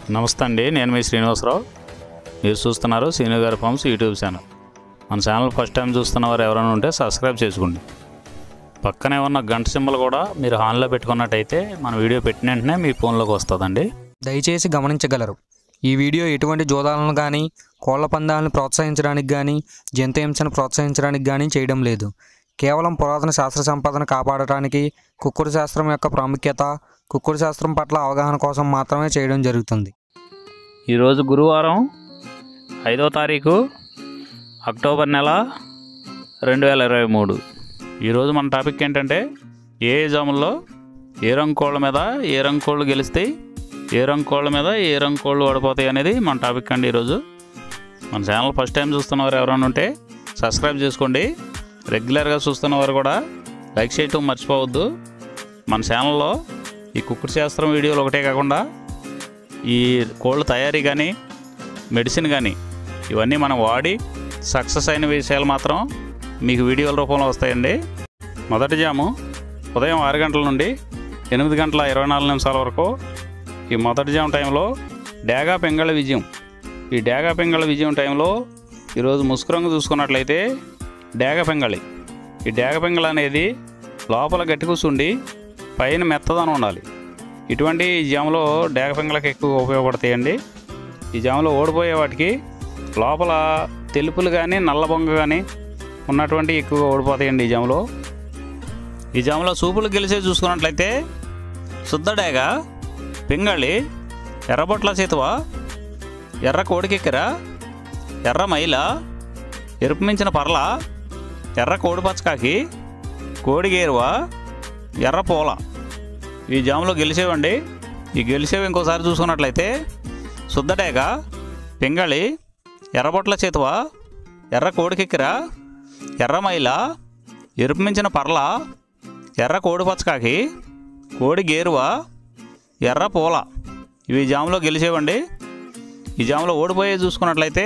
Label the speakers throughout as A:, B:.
A: నమస్తే అండి నేను మీ శ్రీనివాసరావు మీరు చూస్తున్నారు శ్రీను గారి ఫార్మ్స్ యూట్యూబ్ ఛానల్ మన ఛానల్ ఫస్ట్ టైం చూస్తున్న వారు ఎవరైనా ఉంటే సబ్స్క్రైబ్ చేసుకోండి పక్కనే ఉన్న గంట సింబల్ కూడా మీరు ఆన్లో పెట్టుకున్నట్టయితే మన వీడియో పెట్టిన వెంటనే మీ ఫోన్లోకి వస్తుందండి
B: దయచేసి గమనించగలరు ఈ వీడియో ఎటువంటి జోదాలను కానీ కోళ్ల పందాలను ప్రోత్సహించడానికి కానీ జంతు హింసను ప్రోత్సహించడానికి కానీ చేయడం లేదు కేవలం పురాతన శాస్త్ర సంపదను కాపాడటానికి కుక్కుడు శాస్త్రం యొక్క ప్రాముఖ్యత కుక్కుడు శాస్త్రం పట్ల అవగాహన కోసం మాత్రమే చేయడం జరుగుతుంది
A: ఈరోజు గురువారం ఐదో తారీఖు అక్టోబర్ నెల రెండు వేల ఇరవై మూడు ఈరోజు మన టాపిక్ ఏంటంటే ఏ జాముల్లో ఏ రంగు కోళ్ళ మీద ఏ రంగు కోళ్ళు గెలుస్తాయి ఏ రంగు కోళ్ళ మీద ఏ రంగు కోళ్ళు ఓడిపోతాయి అనేది మన టాపిక్ అండి ఈరోజు మన ఛానల్ ఫస్ట్ టైం చూస్తున్నవారు ఎవరైనా ఉంటే సబ్స్క్రైబ్ చేసుకోండి రెగ్యులర్గా చూస్తున్నవారు కూడా లైక్ చేయటం మర్చిపోవద్దు మన ఛానల్లో ఈ కుక్కుడు శాస్త్రం వీడియోలు ఒకటే కాకుండా ఈ కోళ్ళ తయారీ కానీ మెడిసిన్ కానీ ఇవన్నీ మనం వాడి సక్సెస్ అయిన విషయాలు మాత్రం మీకు వీడియోల రూపంలో వస్తాయండి మొదటి జాము ఉదయం ఆరు గంటల నుండి ఎనిమిది గంటల ఇరవై నాలుగు నిమిషాల వరకు ఈ మొదటి జాము టైంలో డేగా పెంగళ విజయం ఈ డేగా పెంగళ విజయం టైంలో ఈరోజు ముసుకురంగు చూసుకున్నట్లయితే డేగ పెంగళి ఈ డేగ పెంగళ అనేది లోపల గట్టి కూర్చుండి పైన మెత్తదనం ఉండాలి ఇటువంటి ఈ జాములో డేగ పెంగళకి ఎక్కువ ఉపయోగపడతాయండి ఈ జాములో ఓడిపోయే వాటికి లోపల తెలుపులు కానీ నల్ల బొంగ కానీ ఉన్నటువంటి ఎక్కువగా ఓడిపోతాయండి ఈ జాములో ఈ జాములో సూపులు గెలిచే చూసుకున్నట్లయితే శుద్ధడేగ పింగళి ఎర్రబొట్ల చేతువ ఎర్ర కోడికెక్కెర ఎర్ర మైల ఎరుపు మించిన పర్ల ఎర్ర కోడి పచ్చకాకి కోడి గేరువ ఎర్ర పూల ఈ జాములో గెలిచేవండి ఈ గెలిచేవి ఇంకోసారి చూసుకున్నట్లయితే శుద్ధడేగ పింగళి ఎర్రబొట్ల చేతువ ఎర్ర కోడికెక్కిర ఎర్ర మైల ఎరుపు మించిన పర్ల ఎర్ర కోడి పచ్చకాకి కోడి గేరువ ఎర్ర పూల ఇవి ఈ జాములో గెలిచేవండి ఈ జాములో ఓడిపోయే చూసుకున్నట్లయితే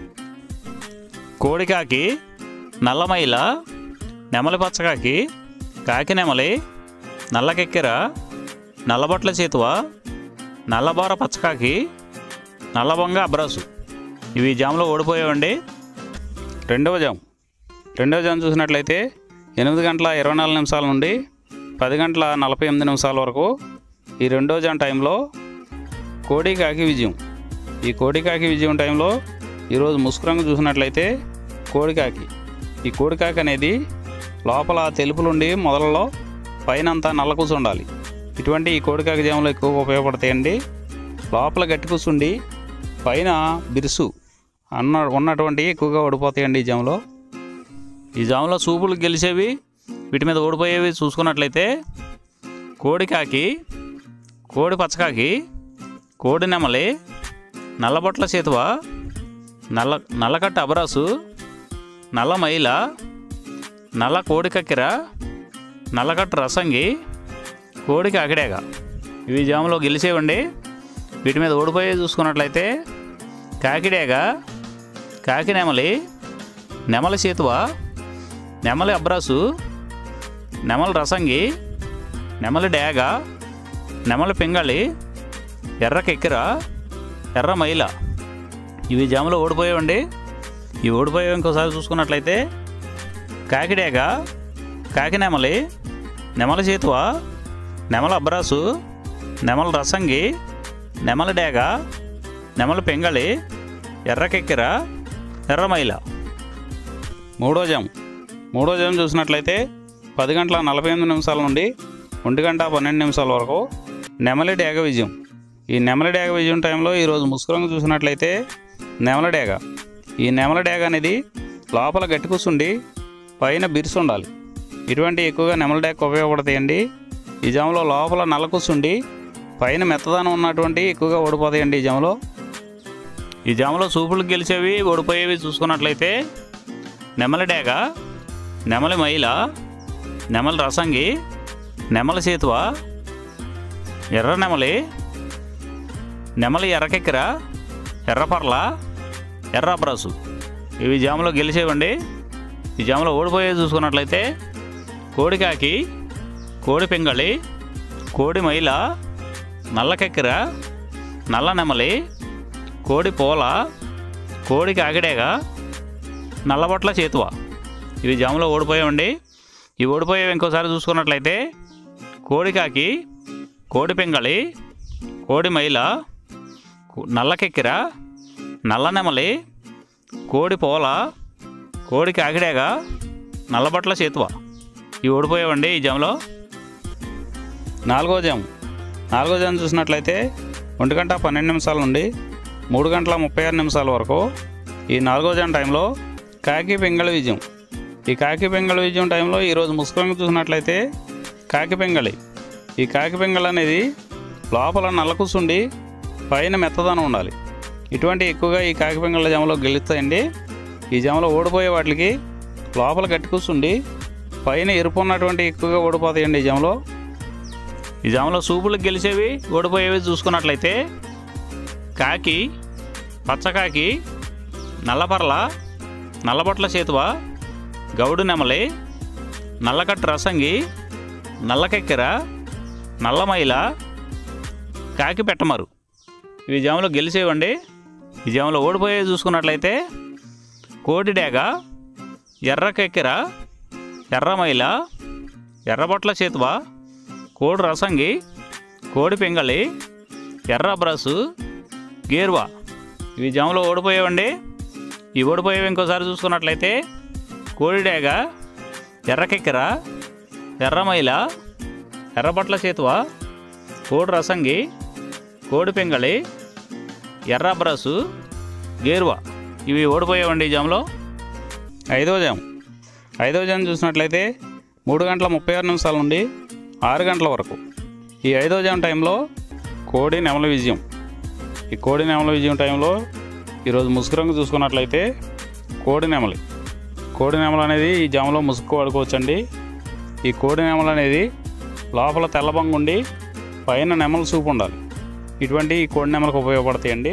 A: కోడికాకి నల్లమైల నెమలి పచ్చకాకి కాకి నెమలి నల్లకెక్కెర నల్లబొట్ల చేతువ నల్లబోర పచ్చకాకి నల్లబొంగ అబ్రాసు ఇవి ఈ జాములో ఓడిపోయావండి రెండవ జాము రెండవ జాము చూసినట్లయితే ఎనిమిది గంటల ఇరవై నాలుగు నిమిషాల నుండి పది గంటల నలభై ఎనిమిది నిమిషాల వరకు ఈ రెండో జామ్ టైంలో కోడి కాకి విజయం ఈ కోడి కాకి విజయం టైంలో ఈరోజు ముసుకురంగు చూసినట్లయితే కోడికాకి ఈ కోడికాకి అనేది లోపల తెలుపులుండి మొదలలో పైన అంతా నల్ల కూర్చుండాలి ఇటువంటి ఈ కోడికాకి జాములు ఎక్కువగా ఉపయోగపడతాయండి లోపల గట్టి కూర్చుండి పైన బిరుసు అన్న ఉన్నటువంటి ఎక్కువగా ఓడిపోతాయండి ఈ జాములో ఈ జాములో సూపులు గెలిచేవి వీటి మీద ఓడిపోయేవి చూసుకున్నట్లయితే కోడికాకి కోడి పచ్చకాకి కోడి నెమలి నల్లబొట్ల చేతువ నల్ల నల్లకట్ట అబరాసు నల్ల మైల నల్ల కోడి కక్కెర నల్లకట్ట రసంగి కోడి కాకిడేగ ఇవి జాములో గెలిచేవండి వీటి మీద ఓడిపోయే చూసుకున్నట్లయితే కాకిడేగ కాకి నెమలి నెమలి చేతువ నెమలి అబ్రాసు నెమలి రసంగి నెమలి డేగ నెమలి పింగళి ఎర్ర కెక్కిర ఎర్ర మైల ఇవి జాములో ఓడిపోయావండి ఇవి ఓడిపోయావు ఇంకోసారి చూసుకున్నట్లయితే కాకిడేగ కాకి నెమలి నెమలి చేతువ నెమల అబ్రాసు నెమల రసంగి నెమలి డేగ నెమలి పెంగళి ఎర్ర కెక్కిర ఎర్ర మైల మూడో జాము మూడో జాము చూసినట్లయితే పది గంటల నలభై ఎనిమిది నిమిషాల నుండి ఒంటి గంట పన్నెండు నిమిషాల వరకు నెమలి డేగ విజయం ఈ నెమలి డేగ విజయం టైంలో ఈరోజు ముసుకురంగు చూసినట్లయితే నెమల డేగ ఈ నెమల డేగ అనేది లోపల గట్టి కూర్చుండి పైన బిరుసు ఉండాలి ఇటువంటి ఎక్కువగా నెమల డేగ ఉపయోగపడతాయండి ఈ జాములో లోపల నల్ల కూర్చుండి పైన మెత్తదనం ఉన్నటువంటి ఎక్కువగా ఓడిపోతాయండి ఈ జాములో ఈ జాములో సూపులు గెలిచేవి ఓడిపోయేవి చూసుకున్నట్లయితే నెమలి డేగ నెమలి మైల నెమలి రసంగి నెమలి చేతువ ఎర్ర నెమలి నెమలి ఎర్రకెక్కిర ఎర్రపర్ల ఎర్ర అబ్రాసు ఇవి జాములో గెలిచేవండి ఈ జాములో ఓడిపోయే చూసుకున్నట్లయితే కోడికాకి కోడి పింగళి కోడి మైల నల్లకెక్కిర నల్ల నెమలి కోడి పోల కోడికి ఆగిడేగా నల్లబొట్ల చేతువ ఇవి జాములో ఓడిపోయామండి ఈ ఓడిపోయేవి ఇంకోసారి చూసుకున్నట్లయితే కోడికాకి కోడి పెంగళి కోడి మైల కు- నల్లకెక్కిర నల్ల నెమలి కోడి పోల కోడికి ఆగిడేగా నల్లబట్ల చేతువ ఇవి ఓడిపోయావండి ఈ జాములో నాలుగో జాము నాలుగో జాము చూసినట్లయితే ఒంటి గంట పన్నెండు నిమిషాల నుండి మూడు గంటల ముప్పై ఆరు నిమిషాల వరకు ఈ నాలుగో జాము టైంలో కాకి పెంగళి విజయం ఈ కాకి పెంగళి విజయం టైంలో ఈరోజు ముసుకొని చూసినట్లయితే కాకి పెంగళి ఈ కాకి పెంగళి అనేది లోపల నల్ల కూసుండి పైన మెత్తదనం ఉండాలి ఇటువంటి ఎక్కువగా ఈ కాకి పెంగళ జామలో గెలుస్తాయండి ఈ జామలో ఓడిపోయే వాటికి లోపల గట్టి కూర్చుండి పైన ఎరుపు ఉన్నటువంటి ఎక్కువగా ఓడిపోతాయండి ఈ జామలో ఈ జామలో సూపులకు గెలిచేవి ఓడిపోయేవి చూసుకున్నట్లయితే కాకి పచ్చకాకి నల్లపర్ల నల్లబొట్ల చేతువ గౌడు నెమలి నల్లకట్టు రసంగి నల్లకెక్కెర నల్లమైల కాకి పెట్టమరు ఇవి జాములో గెలిచేవండి ఈ జాములో ఓడిపోయేవి చూసుకున్నట్లయితే కోడి డేగ ఎర్రకెక్కెర ఎర్రమైల ఎర్రబొట్ల చేతువ కోడి రసంగి కోడి పెంగళి ఎర్ర బ్రసు గేర్వా ఇవి జాములో ఓడిపోయేవండి ఈ ఓడిపోయేవి ఇంకోసారి చూసుకున్నట్లయితే కోడి డేగ ఎర్రకెక్కెర ఎర్రమైల ఎర్రబొట్ల చేతువ కోడి రసంగి కోడి పెంగళి ఎర్ర బ్రసు గేరువా ఇవి ఓడిపోయావండి ఈ జామ్లో ఐదో జామ్ ఐదో జామ్ చూసినట్లయితే మూడు గంటల ముప్పై ఆరు నిమిషాల నుండి ఆరు గంటల వరకు ఈ ఐదో జామ్ టైంలో కోడి నెమల విజయం ఈ కోడి నెమల విజయం టైంలో ఈరోజు ముసుగు రంగు చూసుకున్నట్లయితే కోడి నెమలి కోడి నెమలు అనేది ఈ జామలో ముసుగు వాడుకోవచ్చండి ఈ కోడి నెమలు అనేది లోపల తెల్లబంగు ఉండి పైన నెమల సూపు ఉండాలి ఇటువంటి ఈ కోడి నెమలకు ఉపయోగపడతాయండి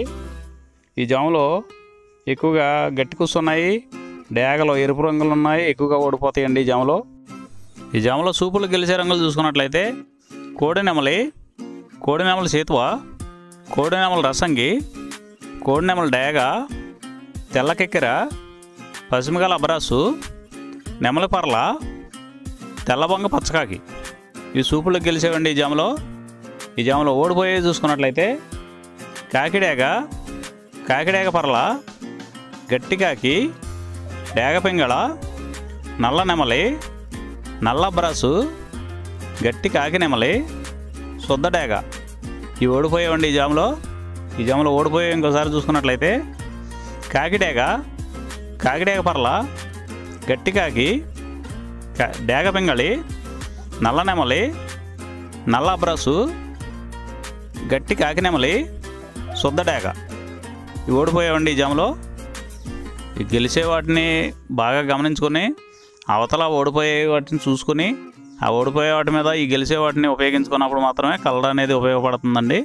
A: ఈ జాములో ఎక్కువగా గట్టి కూస్తున్నాయి డేగలో ఎరుపు రంగులు ఉన్నాయి ఎక్కువగా ఓడిపోతాయండి ఈ జాములో ఈ జాములో సూపులు గెలిచే రంగులు చూసుకున్నట్లయితే కోడి నెమలి కోడి నెమల సేతువ కోడి నెమల రసంగి కోడి నెమల డేగ తెల్లకెక్కెర పసిమిగల అబ్రాసు నెమలి పర్ల తెల్లబొంగ పచ్చకాకి ఈ సూపులు గెలిచేవండి ఈ జాములో ఈ జాములో ఓడిపోయేవి చూసుకున్నట్లయితే కాకిడేగ కాకిడేగ పర్ల గట్టి కాకి డేగ పింగళ నల్ల నెమలి నల్ల బ్రాసు గట్టి కాకి నెమలి శుద్ధ డేగ ఇవి ఓడిపోయేవండి ఈ జాములో ఈ జాములో ఓడిపోయే ఇంకోసారి చూసుకున్నట్లయితే కాకిడేగ కాకిడేగ పర్ల గట్టి కాకి కా- డేగ పింగళి నల్ల నెమలి నల్ల బ్రసు గట్టి కాకి నెమలి శుద్ధ డేగ ఇవి ఓడిపోయావండి ఈ జాములో ఈ గెలిచే వాటిని బాగా గమనించుకొని అవతల ఓడిపోయే వాటిని చూసుకొని ఆ ఓడిపోయే వాటి మీద ఈ గెలిచే వాటిని ఉపయోగించుకున్నప్పుడు మాత్రమే కలర్ అనేది ఉపయోగపడుతుందండి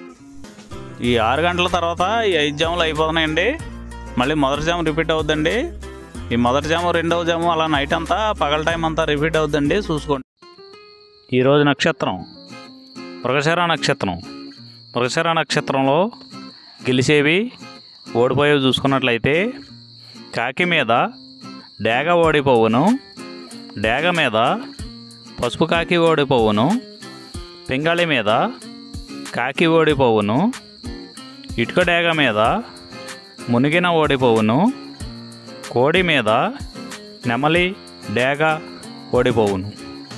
A: ఈ ఆరు గంటల తర్వాత ఈ ఐదు జాములు అయిపోతున్నాయండి మళ్ళీ మొదటి జాము రిపీట్ అవుద్దండి ఈ మొదటి జాము రెండవ జాము అలా నైట్ అంతా పగల టైం అంతా రిపీట్ అవుద్దండి చూసుకోండి ఈరోజు నక్షత్రం మృగశిర నక్షత్రం మృగశిర నక్షత్రంలో గెలిచేవి ఓడిపోయేవి చూసుకున్నట్లయితే కాకి మీద డేగ ఓడిపోవును డేగ మీద పసుపు కాకి ఓడిపోవును పింగళి మీద కాకి ఓడిపోవును ఇటుక డేగ మీద మునిగిన ఓడిపోవును కోడి మీద నెమలి డేగ ఓడిపోవును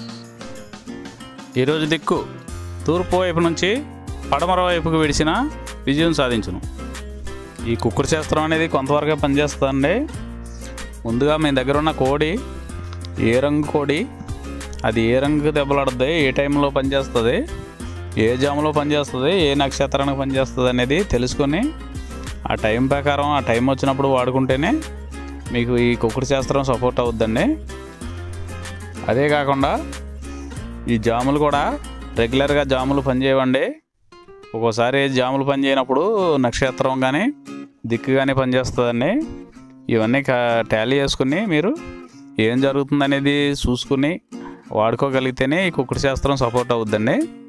A: ఈరోజు దిక్కు తూర్పు వైపు నుంచి పడమర వైపుకు విడిచిన విజయం సాధించును ఈ కుక్కుడు శాస్త్రం అనేది కొంతవరకే పనిచేస్తుందండి ముందుగా మీ దగ్గర ఉన్న కోడి ఏ రంగు కోడి అది ఏ రంగు దెబ్బలాడుతుంది ఏ టైంలో పనిచేస్తుంది ఏ జాములో పనిచేస్తుంది ఏ నక్షత్రానికి పనిచేస్తుంది అనేది తెలుసుకొని ఆ టైం ప్రకారం ఆ టైం వచ్చినప్పుడు వాడుకుంటేనే మీకు ఈ కుక్కుడు శాస్త్రం సపోర్ట్ అవుద్దండి అదే కాకుండా ఈ జాములు కూడా రెగ్యులర్గా జాములు పనిచేయవండి ఒక్కోసారి జాములు పనిచేయనప్పుడు నక్షత్రం కానీ దిక్కు కానీ పనిచేస్తుందండి ఇవన్నీ టాలీ చేసుకుని మీరు ఏం జరుగుతుందనేది చూసుకుని వాడుకోగలిగితేనే ఈ కుక్కుడు శాస్త్రం సపోర్ట్ అవుద్దండి